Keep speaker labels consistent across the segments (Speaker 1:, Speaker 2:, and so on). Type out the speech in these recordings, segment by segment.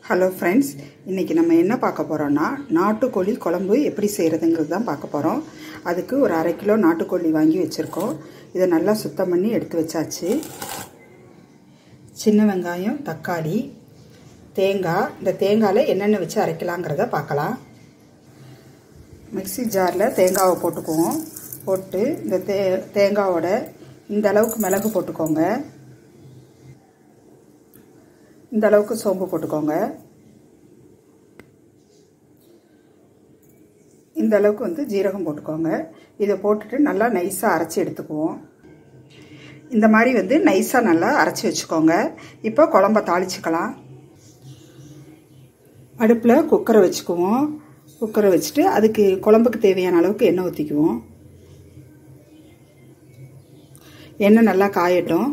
Speaker 1: hello friends இன்றைக்கி நம்ம என்ன பார்க்க போகிறோன்னா நாட்டுக்கோழி குழம்பு எப்படி செய்கிறதுங்கிறது தான் பார்க்க போகிறோம் அதுக்கு ஒரு அரை கிலோ நாட்டுக்கோழி வாங்கி வச்சுருக்கோம் இதை நல்லா சுத்தம் பண்ணி எடுத்து வச்சாச்சு சின்ன வெங்காயம் தக்காளி தேங்காய் இந்த தேங்காயில் என்னென்ன வச்சு அரைக்கலாங்கிறத பார்க்கலாம் மிக்சி ஜாரில் தேங்காவை போட்டுக்குவோம் போட்டு இந்த தே தேங்காவோட இந்த அளவுக்கு மிளகு போட்டுக்கோங்க இந்த அளவுக்கு சோம்பு போட்டுக்கோங்க இந்த அளவுக்கு வந்து ஜீரகம் போட்டுக்கோங்க இதை போட்டுட்டு நல்லா நைஸாக அரைச்சி எடுத்துக்குவோம் இந்த மாதிரி வந்து நைஸாக நல்லா அரைச்சி வச்சுக்கோங்க இப்போ குழம்ப தாளிச்சுக்கலாம் அடுப்பில் குக்கரை வச்சுக்குவோம் குக்கரை வச்சுட்டு அதுக்கு குழம்புக்கு தேவையான அளவுக்கு எண்ணெய் ஊற்றிக்குவோம் எண்ணெய் நல்லா காயட்டும்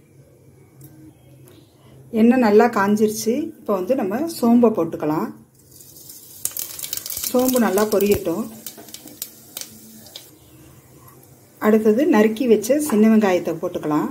Speaker 1: எண்ணெய் நல்லா காஞ்சிருச்சு இப்போ வந்து நம்ம சோம்பை போட்டுக்கலாம் சோம்பு நல்லா பொரியட்டும் அடுத்தது நறுக்கி வச்ச சின்ன வெங்காயத்தை போட்டுக்கலாம்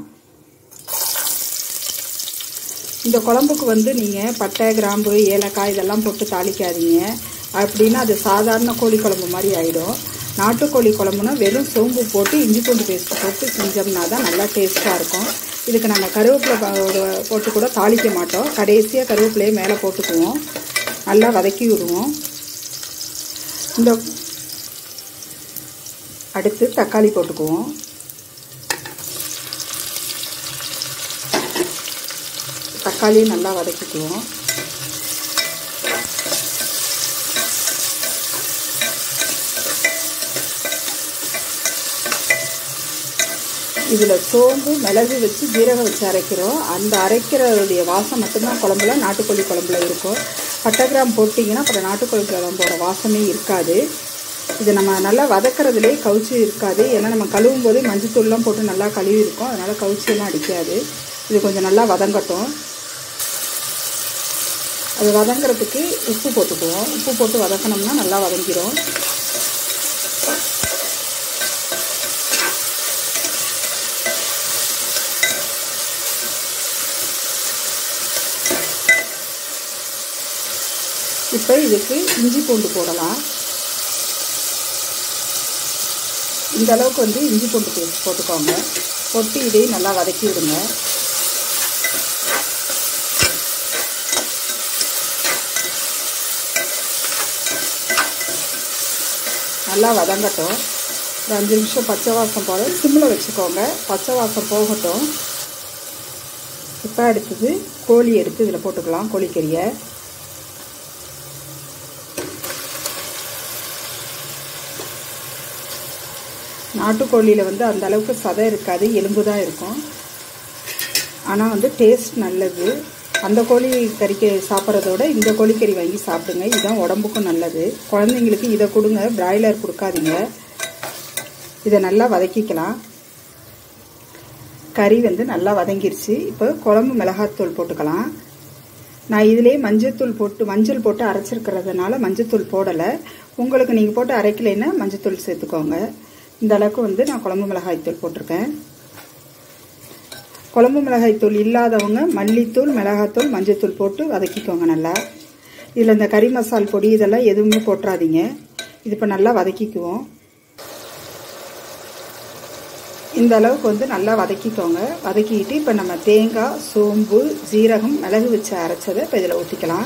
Speaker 1: இந்த குழம்புக்கு வந்து நீங்கள் பட்டை கிராம்பு ஏலக்காய் இதெல்லாம் போட்டு தாளிக்காதீங்க அப்படின்னா அது சாதாரண கோழி குழம்பு மாதிரி ஆகிடும் நாட்டுக்கோழி குழம்புனா வெறும் சோம்பு போட்டு இஞ்சி பூண்டு பேஸ்ட் போட்டு செஞ்சோம்னா தான் நல்லா டேஸ்ட்டாக இருக்கும் இதுக்கு நாங்கள் கருவேப்பிலை போட்டு கூட தாளிக்க மாட்டோம் கடைசியாக கருவேப்பிலையை மேலே போட்டுக்குவோம் நல்லா வதக்கி விடுவோம் இந்த அடுத்து தக்காளி போட்டுக்குவோம் தக்காளியும் நல்லா வதக்கிக்குவோம் இதில் சோம்பு மிளகு வச்சு ஜீரகம் வச்சு அரைக்கிறோம் அந்த அரைக்கிறதுடைய வாசம் மட்டும்தான் குழம்புல நாட்டுக்கோழி குழம்புல இருக்கும் பட்டை கிராம் போட்டிங்கன்னா அப்புறம் நாட்டுக்கோழி குழம்போட வாசமே இருக்காது இது நம்ம நல்லா வதக்கிறதுலே கவுச்சி இருக்காது ஏன்னா நம்ம கழுவும் போது மஞ்சத்தூள்லாம் போட்டு நல்லா கழுவி இருக்கும் அதனால் கவுச்சியெல்லாம் அடிக்காது இது கொஞ்சம் நல்லா வதங்கட்டும் அது வதங்கிறதுக்கு உப்பு போட்டுக்குவோம் உப்பு போட்டு வதக்கினோம்னா நல்லா வதங்கிடும் இப்போ இதுக்கு இஞ்சி பூண்டு போடலாம் இந்த அளவுக்கு வந்து இஞ்சி பூண்டு பேஸ்ட் போட்டுக்கோங்க போட்டு இதையும் நல்லா வதக்கி விடுங்க நல்லா வதங்கட்டும் ஒரு அஞ்சு நிமிஷம் பச்சை வாசம் போல சிம்மில் வச்சுக்கோங்க பச்சை வாசம் போகட்டும் இப்போ அடுத்தது கோழி எடுத்து இதில் போட்டுக்கலாம் கோழிக்கறியை நாட்டுக்கோழியில் வந்து அந்த அளவுக்கு சதை இருக்காது எலும்பு தான் இருக்கும் ஆனால் வந்து டேஸ்ட் நல்லது அந்த கோழி கறிக்க சாப்பிட்றதோட இந்த கோழிக்கறி வாங்கி சாப்பிடுங்க இதுதான் உடம்புக்கும் நல்லது குழந்தைங்களுக்கு இதை கொடுங்க பிராய்லர் கொடுக்காதீங்க இதை நல்லா வதக்கிக்கலாம் கறி வந்து நல்லா வதங்கிருச்சு இப்போ குழம்பு மிளகாத்தூள் போட்டுக்கலாம் நான் இதிலே மஞ்சத்தூள் போட்டு மஞ்சள் போட்டு அரைச்சிருக்கிறதுனால மஞ்சத்தூள் போடலை உங்களுக்கு நீங்கள் போட்டு அரைக்கலைன்னா மஞ்சத்தூள் சேர்த்துக்கோங்க இந்த அளவுக்கு வந்து நான் குழம்பு மிளகாய்த்தூள் போட்டிருக்கேன் குழம்பு மிளகாய்த்தூள் இல்லாதவங்க மல்லித்தூள் மிளகாத்தூள் மஞ்சத்தூள் போட்டு வதக்கிக்கோங்க நல்லா இதில் இந்த கறி மசால் பொடி இதெல்லாம் எதுவுமே போட்டுறாதீங்க இது இப்போ நல்லா வதக்கிக்குவோம் இந்த அளவுக்கு வந்து நல்லா வதக்கிக்கோங்க வதக்கிக்கிட்டு இப்போ நம்ம தேங்காய் சோம்பு ஜீரகம் மிளகு வச்சு அரைச்சதை இப்போ இதில் ஊற்றிக்கலாம்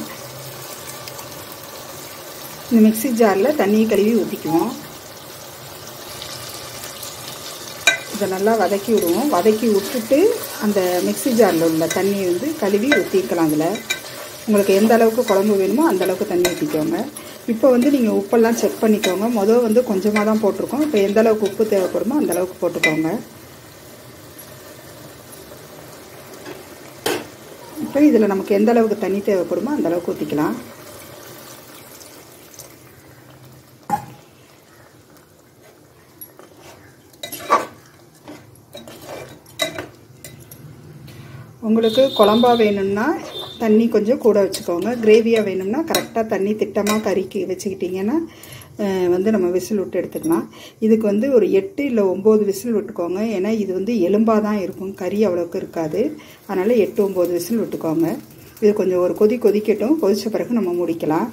Speaker 1: இந்த மிக்சி ஜாரில் தண்ணியை கழுவி ஊற்றிக்குவோம் இதை நல்லா வதக்கி விடுவோம் வதக்கி விட்டுட்டு அந்த மிக்சி ஜாரில் உள்ள தண்ணியை வந்து கழுவி ஊற்றிக்கலாம் அதில் உங்களுக்கு எந்த அளவுக்கு குழம்பு வேணுமோ அந்த அளவுக்கு தண்ணி ஊற்றிக்கோங்க இப்போ வந்து நீங்கள் உப்பெல்லாம் செக் பண்ணிக்கோங்க மொதல் வந்து கொஞ்சமாக தான் போட்டிருக்கோம் இப்போ எந்த அளவுக்கு உப்பு தேவைப்படுமோ அந்த அளவுக்கு போட்டுக்கோங்க இப்போ இதில் நமக்கு எந்த அளவுக்கு தண்ணி தேவைப்படுமோ அந்த அளவுக்கு ஊற்றிக்கலாம் உங்களுக்கு குழம்பா வேணும்னா தண்ணி கொஞ்சம் கூட வச்சுக்கோங்க கிரேவியாக வேணும்னா கரெக்டாக தண்ணி திட்டமாக கறிக்கு வச்சுக்கிட்டிங்கன்னா வந்து நம்ம விசில் விட்டு எடுத்துக்கலாம் இதுக்கு வந்து ஒரு எட்டு இல்லை ஒம்பது விசில் விட்டுக்கோங்க ஏன்னா இது வந்து எலும்பாக தான் இருக்கும் கறி அவ்வளோக்கு இருக்காது அதனால் எட்டு ஒம்பது விசில் விட்டுக்கோங்க இது கொஞ்சம் ஒரு கொதி கொதிக்கட்டும் கொதித்த பிறகு நம்ம முடிக்கலாம்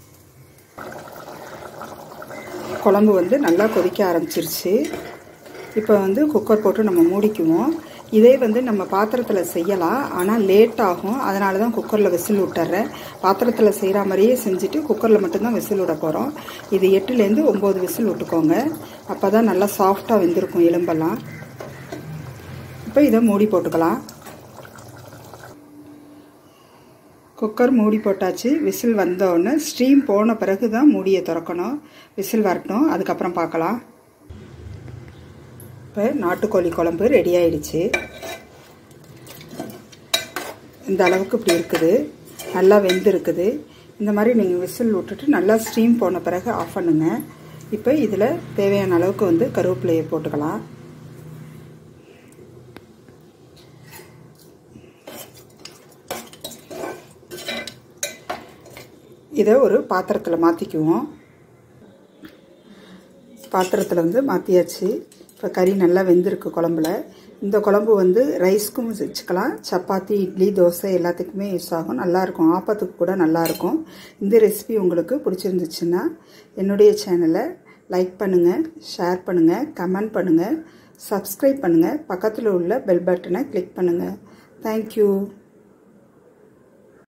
Speaker 1: குழம்பு வந்து நல்லா கொதிக்க ஆரம்பிச்சிருச்சு இப்போ வந்து குக்கர் போட்டு நம்ம மூடிக்குவோம் இதே வந்து நம்ம பாத்திரத்தில் செய்யலாம் ஆனால் லேட் ஆகும் அதனால தான் குக்கரில் விசில் விட்டுறேன் பாத்திரத்தில் செய்கிற மாதிரியே செஞ்சுட்டு குக்கரில் மட்டும்தான் விசில் விட போகிறோம் இது எட்டுலேருந்து ஒம்பது விசில் விட்டுக்கோங்க அப்போ தான் நல்லா சாஃப்டாக வெந்திருக்கும் எலும்பெல்லாம் இப்போ இதை மூடி போட்டுக்கலாம் குக்கர் மூடி போட்டாச்சு விசில் வந்தோடனே ஸ்டீம் போன பிறகு தான் மூடியை திறக்கணும் விசில் வரட்டும் அதுக்கப்புறம் பார்க்கலாம் இப்போ நாட்டுக்கோழி குழம்பு ரெடி ஆயிடுச்சு இந்த அளவுக்கு இப்படி இருக்குது நல்லா வெந்து இருக்குது இந்த மாதிரி நீங்கள் விசில் விட்டுட்டு நல்லா ஸ்டீம் போன பிறகு ஆஃப் பண்ணுங்க இப்போ இதில் தேவையான அளவுக்கு வந்து கருவேப்பிலையை போட்டுக்கலாம் இதை ஒரு பாத்திரத்தில் மாற்றிக்குவோம் பாத்திரத்தில் வந்து மாற்றியாச்சு இப்போ கறி நல்லா வெந்திருக்கு குழம்புல இந்த குழம்பு வந்து ரைஸ்க்கும் வச்சுக்கலாம் சப்பாத்தி இட்லி தோசை எல்லாத்துக்குமே யூஸ் ஆகும் நல்லாயிருக்கும் ஆப்பத்துக்கு கூட நல்லாயிருக்கும் இந்த ரெசிபி உங்களுக்கு பிடிச்சிருந்துச்சுன்னா என்னுடைய சேனலை லைக் பண்ணுங்கள் ஷேர் பண்ணுங்கள் கமெண்ட் பண்ணுங்கள் சப்ஸ்கிரைப் பண்ணுங்கள் பக்கத்தில் உள்ள பெல் பட்டனை கிளிக் பண்ணுங்கள் தேங்க்யூ